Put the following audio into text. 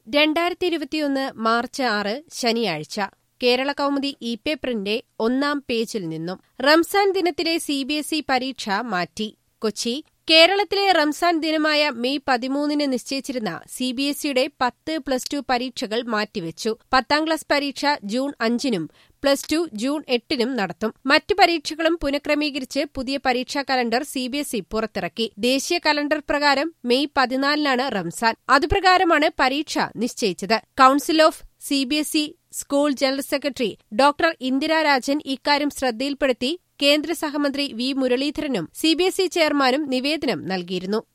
രണ്ടായിരത്തി ഇരുപത്തിയൊന്ന് മാർച്ച് ആറ് ശനിയാഴ്ച കേരള കൗമുദി ഇ പേപ്പറിന്റെ ഒന്നാം പേജിൽ നിന്നും റംസാൻ ദിനത്തിലെ സി ബി എസ് ഇ പരീക്ഷ മാറ്റി കൊച്ചി കേരളത്തിലെ റംസാൻ ദിനമായ മെയ് പതിമൂന്നിന് നിശ്ചയിച്ചിരുന്ന സി ബി എസ് ഇയുടെ പത്ത് പ്ലസ് ടു പരീക്ഷകൾ മാറ്റിവെച്ചു പത്താം ക്ലാസ് പരീക്ഷ ജൂൺ അഞ്ചിനും പ്ലസ് ടു ജൂൺ എട്ടിനും നടത്തും മറ്റു പരീക്ഷകളും പുനഃക്രമീകരിച്ച് പുതിയ പരീക്ഷാ calendar C B S E പുറത്തിറക്കി ദേശീയ കലണ്ടർ പ്രകാരം മെയ് പതിനാലിനാണ് റംസാൻ അതുപ്രകാരമാണ് പരീക്ഷ നിശ്ചയിച്ചത് council of C B S E school general secretary doctor Indira Rajan ഇക്കാര്യം ശ്രദ്ധയിൽപ്പെടുത്തി കേന്ദ്ര സഹമന്ത്രി വി മുരളീധരനും സി ബി എസ് ഇ ചെയർമാനും നിവേദനം നൽകിയിരുന്നു